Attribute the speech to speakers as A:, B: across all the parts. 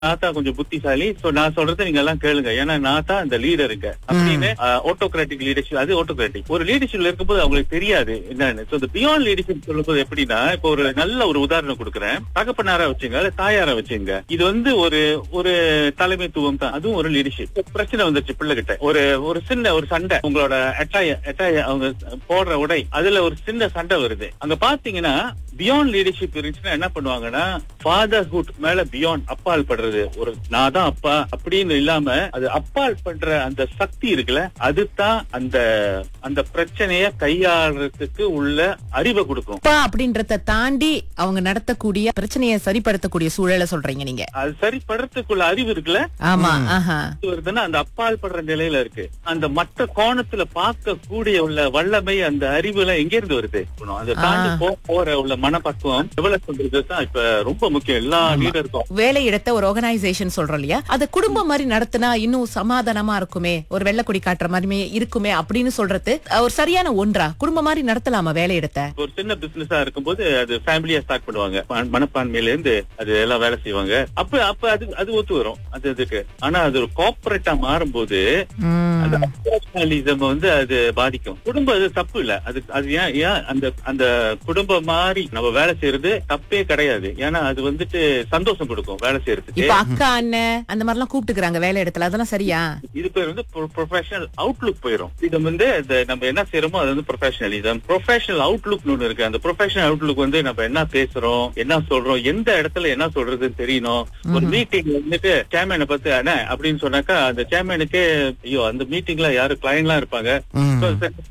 A: நான் தான் கொஞ்சம் புத்திசாலி சோ நான் சொல்றதை நீங்க எல்லாம் கேளுங்க ஏன்னா நான் தான் இந்த லீடருங்க அப்படின்னு ஆட்டோகிராட்டிக் லீடர்ஷிப் அது ஆட்டோகிராட்டிக் ஒரு லீடர்ஷிப்ல இருக்கும்போது அவங்களுக்கு தெரியாது என்னன்னு சோ இந்த பியாண்ட் லீடர்ஷிப் சொல்லும்போது எப்படின்னா இப்போ ஒரு நல்ல ஒரு உதாரணம் கொடுக்குறேன் தகப்பனாரா வச்சுங்க அல்ல தாயாரா வச்சுங்க இது வந்து ஒரு ஒரு தலைமைத்துவம் தான் அதுவும் ஒரு லீடர்ஷிப் பிரச்சனை வந்துருச்சு பிள்ளைகிட்ட ஒரு ஒரு சின்ன ஒரு சண்டை உங்களோட எட்டாய எட்டாய அவங்க போடுற உடை அதுல ஒரு சின்ன சண்டை வருது அங்க பாத்தீங்கன்னா பியாண்ட் லீடர்ஷிப் இருந்துச்சுன்னா என்ன பண்ணுவாங்கன்னா ஃபாதர்ஹுட் மேல பியாண்ட் அப்பால் படுறது ஒரு நான் தான் அப்பா அப்படின்னு இல்லாம அது அப்பால் பண்ற அந்த சக்தி இருக்குல்ல அதுதான் அந்த அந்த பிரச்சனைய கையாளுறதுக்கு உள்ள அறிவை கொடுக்கும்
B: அப்பா அப்படின்றத தாண்டி அவங்க நடத்தக்கூடிய பிரச்சனையை சரிப்படுத்தக்கூடிய சூழலை சொல்றீங்க நீங்க
A: அது சரிப்படுறதுக்குள்ள அறிவு இருக்குல்ல
B: ஆமா ஆஹா
A: இது வருதுன்னா அந்த அப்பால் படுற நிலையில இருக்கு அந்த மற்ற கோணத்துல பார்க்க கூடிய உள்ள வல்லமை அந்த அறிவுல எங்க இருந்து வருது அதை தாண்டி
B: ஆ.
A: போ- போற உள்ள மனப்பக்குவம் டெவலப் பண்றது தான் இப்ப ரொம்ப முக்கியம் எல்லா லீடருக்கும்
B: வேலை இடத்த ஒரு ஆர்கனைசேஷன் சொல்றோம் இல்லையா அது குடும்பம் மாதிரி நடத்தினா இன்னும் சமாதானமா இருக்குமே ஒரு வெள்ளக்குடி காட்டுற மாதிரி இருக்குமே அப்படின்னு சொல்றது அஹ், ஒரு சரியான ஒன்றா குடும்பம் மாதிரி நடத்தலாமா வேலை இடத்தை
A: ஒரு சின்ன பிசினஸா இருக்கும்போது அது ஃபேமிலியா ஸ்டார்ட் பண்ணுவாங்க மன- மனப்பான்மையில இருந்து அது எல்லாம் வேலை செய்வாங்க அப்ப அப்ப அது அது ஒத்து வரும் அது அதுக்கு ஆனா அது ஒரு கார்பரேட்டா மாறும்போது அந்த professionalism வந்து அது பாதிக்கும் குடும்பம் அது தப்பு இல்ல அது அது ஏன் ஏன் அந்த அந்த குடும்பம் மாதிரி நம்ம வேலை செய்யறது தப்பே கிடையாது ஏன்னா அது வந்துட்டு சந்தோஷம் கொடுக்கும் வேலை செய்யறதுக்கு
B: இப்ப அக்கா அண்ணன் அந்த மாதிரி எல்லாம் கூப்பிட்டுக்கிறாங்க வேலை இடத்துல அதெல்லாம் சரியா
A: இது பேர் வந்து ப்ரொஃபஷனல் அவுட்லுக் போயிடும் இது வந்து இந்த நம்ம என்ன செய்யறோமோ அது வந்து ப்ரொஃபஷனலிசம் ப்ரொஃபஷனல் அவுட்லுக் ஒண்ணு இருக்கு அந்த ப்ரொஃபஷனல் அவுட்லுக் வந்து நம்ம என்ன பேசுறோம் என்ன சொல்றோம் எந்த இடத்துல என்ன சொல்றதுன்னு தெரியணும் ஒரு மீட்டிங் வந்துட்டு சேர்மேனை பத்தி என்ன அப்படின்னு சொன்னாக்கா அந்த சேர்மேனுக்கே ஐயோ அந்த மீட்டிங்ல யாரு கிளைண்ட் எல்லாம் இருப்பாங்க So,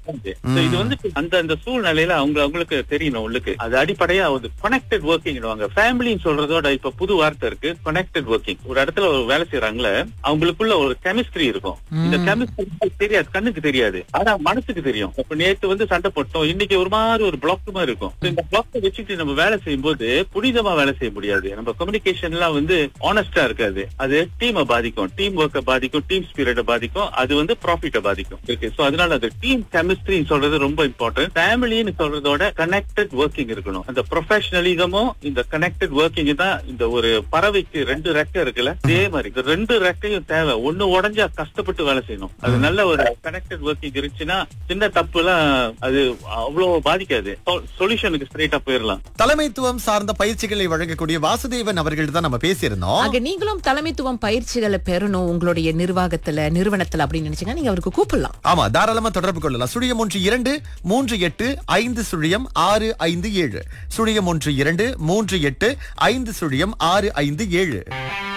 A: so இது வந்து அந்த அந்த சூழ்நிலையில அவங்க அவங்களுக்கு தெரியணும் உள்ளுக்கு அது அடிப்படையா ஒரு கனெக்டட் ஒர்க்கிங் ஃபேமிலின்னு சொல்றதோட இப்ப புது வார்த்தை இருக்கு கனெக்டட் ஒர்க்கிங் ஒரு இடத்துல ஒரு வேலை செய்யறாங்களே அவங்களுக்குள்ள ஒரு கெமிஸ்ட்ரி இருக்கும் இந்த கெமிஸ்ட்ரி தெரியாது கண்ணுக்கு தெரியாது ஆனா மனசுக்கு தெரியும் இப்ப நேத்து வந்து சண்டை போட்டோம் இன்னைக்கு ஒரு மாதிரி ஒரு பிளாக் மாதிரி இருக்கும் So, இந்த பிளாக் வச்சுட்டு நம்ம வேலை செய்யும்போது புனிதமா வேலை செய்ய முடியாது நம்ம கம்யூனிகேஷன் எல்லாம் வந்து ஆனஸ்டா இருக்காது அது டீமை பாதிக்கும் டீம் ஒர்க்கை பாதிக்கும் டீம் ஸ்பிரிட்டை பாதிக்கும் அது வந்து ப்ராஃபிட்டை பாதிக்கும் இருக்கு சோ அதனால அது டீம் கெமிஸ்ட்ரி சொல்றது ரொம்ப இம்பார்ட்டன்ட் ஃபேமிலின்னு சொல்றதோட கனெக்டட் ஒர்க்கிங் இருக்கணும் அந்த ப்ரொஃபஷனலிசமும் இந்த கனெக்டட் ஒர்க்கிங் தான் இந்த ஒரு பறவைக்கு ரெண்டு ரெக்கை இருக்குல்ல அதே மாதிரி இந்த ரெண்டு ரெக்கையும் தேவை ஒண்ணு உடஞ்சா கஷ்டப்பட்டு வேலை செய்யணும் அது நல்ல ஒரு கனெக்டட் ஒர்க்கிங் இருந்துச்சுன்னா சின்ன தப்பு எல்லாம் அது அவ்வளவு பாதிக்காது சொல்யூஷனுக்கு ஸ்ட்ரைட்டா போயிடலாம்
C: தலைமைத்துவம் சார்ந்த பயிற்சிகளை வழங்கக்கூடிய வாசுதேவன் அவர்கள் தான் நம்ம பேசியிருந்தோம்
B: ஆக நீங்களும் தலைமைத்துவம் பயிற்சிகளை பெறணும் உங்களுடைய நிர்வாகத்துல நிறுவனத்துல அப்படின்னு நினைச்சீங்கன்னா நீங்க அவருக்கு கூப்பிடலாம்
C: ஆமா தாராளமா தொடர்பு கொள்ளலாம் சுழியம் ஒன்று இரண்டு மூன்று எட்டு ஐந்து சுழியம் ஆறு ஐந்து ஏழு சுழியம் ஒன்று இரண்டு மூன்று எட்டு ஐந்து சுழியம் ஆறு ஐந்து ஏழு